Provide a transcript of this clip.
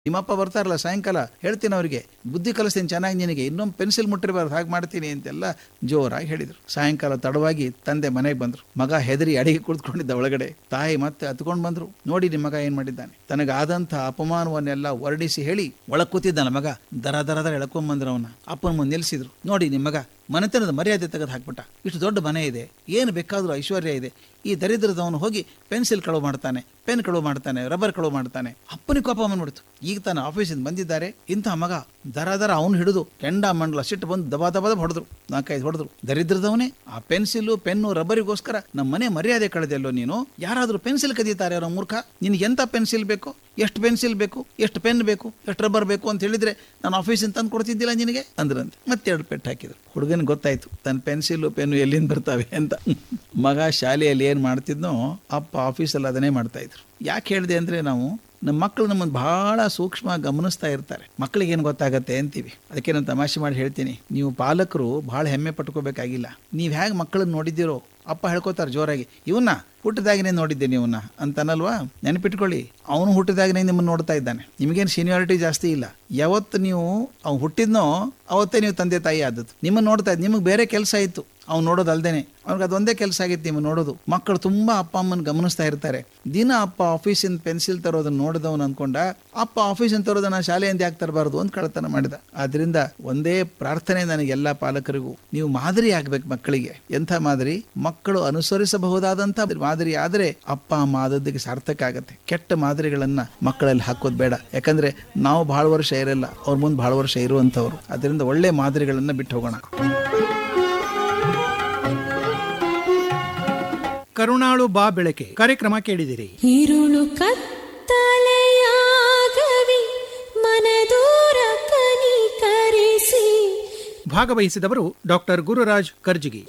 ನಿಮ್ಮಪ್ಪ ಬರ್ತಾರಲ್ಲ ಸಾಯಂಕಾಲ ಹೇಳ್ತೀನಿ ಅವರಿಗೆ ಬುದ್ಧಿ ಕಲಿಸ್ತೀನಿ ಚೆನ್ನಾಗಿ ನಿನಗೆ ಇನ್ನೊಂದು ಪೆನ್ಸಿಲ್ ಮುಟ್ಟಿರಬಾರ್ದು ಹಾಗೆ ಮಾಡ್ತೀನಿ ಅಂತೆಲ್ಲ ಜೋರಾಗಿ ಹೇಳಿದರು ಸಾಯಂಕಾಲ ತಡವಾಗಿ ತಂದೆ ಮನೆಗೆ ಬಂದರು ಮಗ ಹೆದರಿ ಅಡಿಗೆ ಕುಳಿತುಕೊಂಡಿದ್ದ ಒಳಗಡೆ ತಾಯಿ ಮತ್ತೆ ಹತ್ಕೊಂಡು ಬಂದರು ನೋಡಿ ನಿಮ್ಮ ಮಗ ಏನು ಮಾಡಿದ್ದಾನೆ ತನಗಾದಂಥ ಅಪಮಾನವನ್ನೆಲ್ಲ ವರ್ಣಿಸಿ ಹೇಳಿ ಒಳಗೆ ಕೂತಿದ್ದಾನ ಮಗ ದರ ದರ ದರ ಎಳ್ಕೊಂಬಂದ್ರು ಅವನ ಅಪ್ಪನ ಮುಂದೆ ನಿಲ್ಲಿಸಿದ್ರು ನೋಡಿ ನಿಮ್ಮ ಮಗ ಮನೆತನದ ಮರ್ಯಾದೆ ತೆಗೆದು ಹಾಕ್ಬಿಟ್ಟ ಇಷ್ಟು ದೊಡ್ಡ ಮನೆ ಇದೆ ಏನು ಬೇಕಾದರೂ ಐಶ್ವರ್ಯ ಇದೆ ಈ ದರಿದ್ರದವನು ಹೋಗಿ ಪೆನ್ಸಿಲ್ ಕಳುವು ಮಾಡ್ತಾನೆ ಪೆನ್ ಕಳುವು ಮಾಡ್ತಾನೆ ರಬ್ಬರ್ ಕಳುವು ಮಾಡ್ತಾನೆ ಅಪ್ಪನಿಗೆ ಕೋಪ ಬಂದ್ಬಿಡ್ತು ಈಗ ತಾನು ಆಫೀಸಿಂದ ಬಂದಿದ್ದಾರೆ ಇಂಥ ಮಗ ದರ ದರ ಅವನು ಹಿಡಿದು ಕೆಂಡ ಮಂಡಲ ಸಿಟ್ಟು ಬಂದು ದಬಾ ದಬಾ ದಬ ಹೊಡೆದ್ರು ನಾಲ್ಕೈದು ಹೊಡೆದ್ರು ದರಿದ್ರದವನೇ ಆ ಪೆನ್ಸಿಲು ಪೆನ್ನು ರಬ್ಬರಿಗೋಸ್ಕರ ನಮ್ಮ ಮನೆ ಮರ್ಯಾದೆ ಕಳೆದೆಲ್ಲೋ ನೀನು ಯಾರಾದರೂ ಪೆನ್ಸಿಲ್ ಕದೀತಾರೆ ಅವರ ಮೂರ್ಖ ನಿನಗೆ ಎಂಥ ಪೆನ್ಸಿಲ್ ಬೇಕು ಎಷ್ಟು ಪೆನ್ಸಿಲ್ ಬೇಕು ಎಷ್ಟು ಪೆನ್ ಬೇಕು ಎಷ್ಟು ರಬ್ಬರ್ ಬೇಕು ಅಂತ ಹೇಳಿದ್ರೆ ನಾನು ಆಫೀಸಿಂದ ತಂದು ಕೊಡ್ತಿದ್ದಿಲ್ಲ ನಿನಗೆ ಅಂದ್ರಂತೆ ಮತ್ತೆ ಎರಡು ಪೆಟ್ಟು ಹಾಕಿದ್ರು ಹುಡುಗನಿಗೆ ಗೊತ್ತಾಯ್ತು ತನ್ನ ಪೆನ್ಸಿಲ್ ಪೆನ್ನು ಎಲ್ಲಿಂದ ಬರ್ತವೆ ಅಂತ ಮಗ ಶಾಲೆಯಲ್ಲಿ ಏನು ಮಾಡ್ತಿದ್ನೋ ಅಪ್ಪ ಆಫೀಸಲ್ಲಿ ಅದನ್ನೇ ಮಾಡ್ತಾ ಇದ್ರು ಯಾಕೆ ಹೇಳಿದೆ ಅಂದರೆ ನಾವು ನಮ್ಮ ಮಕ್ಕಳು ನಮ್ಮನ್ನು ಬಹಳ ಸೂಕ್ಷ್ಮ ಗಮನಿಸ್ತಾ ಇರ್ತಾರೆ ಮಕ್ಕಳಿಗೆ ಏನು ಗೊತ್ತಾಗತ್ತೆ ಅಂತೀವಿ ಅದಕ್ಕೆ ನಾನು ತಮಾಷೆ ಮಾಡಿ ಹೇಳ್ತೀನಿ ನೀವು ಪಾಲಕರು ಬಹಳ ಹೆಮ್ಮೆ ಪಟ್ಕೋಬೇಕಾಗಿಲ್ಲ ನೀವು ಹೇಗೆ ಮಕ್ಕಳನ್ನ ನೋಡಿದ್ದೀರೋ ಅಪ್ಪ ಹೇಳ್ಕೊತಾರೆ ಜೋರಾಗಿ ಇವನ್ನ ಹುಟ್ಟಿದಾಗನೇ ನೋಡಿದ್ದೆ ನೀವನ್ನ ಅಂತನಲ್ವಾ ನೆನಪಿಟ್ಕೊಳ್ಳಿ ಅವನು ಹುಟ್ಟಿದಾಗನೇ ನಿಮ್ಮನ್ನು ನೋಡ್ತಾ ಇದ್ದಾನೆ ನಿಮಗೇನು ಸೀನಿಯಾರಿಟಿ ಜಾಸ್ತಿ ಇಲ್ಲ ಯಾವತ್ತು ನೀವು ಅವ್ನು ಹುಟ್ಟಿದ್ನೋ ಅವತ್ತೇ ನೀವು ತಂದೆ ತಾಯಿ ಆದದ್ದು ನಿಮ್ಮನ್ನು ನೋಡ್ತಾ ಇದ್ದು ನಿಮಗೆ ಬೇರೆ ಕೆಲಸ ಇತ್ತು ಅವ್ನು ನೋಡೋದು ಅಲ್ದೇನೆ ಅವ್ನಿಗೆ ಅದೊಂದೇ ಕೆಲಸ ಆಗಿತ್ತು ನೀವು ನೋಡೋದು ಮಕ್ಕಳು ತುಂಬಾ ಅಪ್ಪ ಅಮ್ಮನ ಗಮನಿಸ್ತಾ ಇರ್ತಾರೆ ದಿನ ಅಪ್ಪ ಆಫೀಸಿಂದ ಪೆನ್ಸಿಲ್ ತರೋದನ್ನ ನೋಡಿದವನು ಅನ್ಕೊಂಡ ಅಪ್ಪ ಆಫೀಸಿಂದ ತರೋದನ್ನ ಶಾಲೆಯಿಂದ ಯಾಕೆ ತರಬಾರ್ದು ಅಂತ ಕಳ್ತನ ಮಾಡಿದ ಆದ್ರಿಂದ ಒಂದೇ ಪ್ರಾರ್ಥನೆ ನನಗೆ ಎಲ್ಲ ಪಾಲಕರಿಗೂ ನೀವು ಮಾದರಿ ಆಗ್ಬೇಕು ಮಕ್ಕಳಿಗೆ ಎಂಥ ಮಾದರಿ ಮಕ್ಕಳು ಅನುಸರಿಸಬಹುದಾದಂಥ ಮಾದರಿ ಆದರೆ ಅಪ್ಪ ಅಮ್ಮ ಆದದ್ದಕ್ಕೆ ಸಾರ್ಥಕ ಆಗತ್ತೆ ಕೆಟ್ಟ ಮಾದರಿಗಳನ್ನ ಮಕ್ಕಳಲ್ಲಿ ಹಾಕೋದು ಬೇಡ ಯಾಕಂದ್ರೆ ನಾವು ಬಹಳ ವರ್ಷ ಇರಲ್ಲ ಅವ್ರ ಮುಂದೆ ಬಹಳ ವರ್ಷ ಇರುವಂಥವ್ರು ಅದರಿಂದ ಒಳ್ಳೆ ಮಾದರಿಗಳನ್ನ ಬಿಟ್ಟು ಹೋಗೋಣ ಕರುಣಾಳು ಬಾ ಬೆಳಕೆ ಕಾರ್ಯಕ್ರಮ ಕೇಳಿದಿರಿ ഇരുളു ಕತ್ತಲೆಯಾಗವಿ ಮನದೂರ ಕನಿಕರಿಸಿ ಭಾಗವಹಿಸಿದವರು ಡಾಕ್ಟರ್ ಗುರುರಾಜ್ ಕರ್ಜಿಗಿ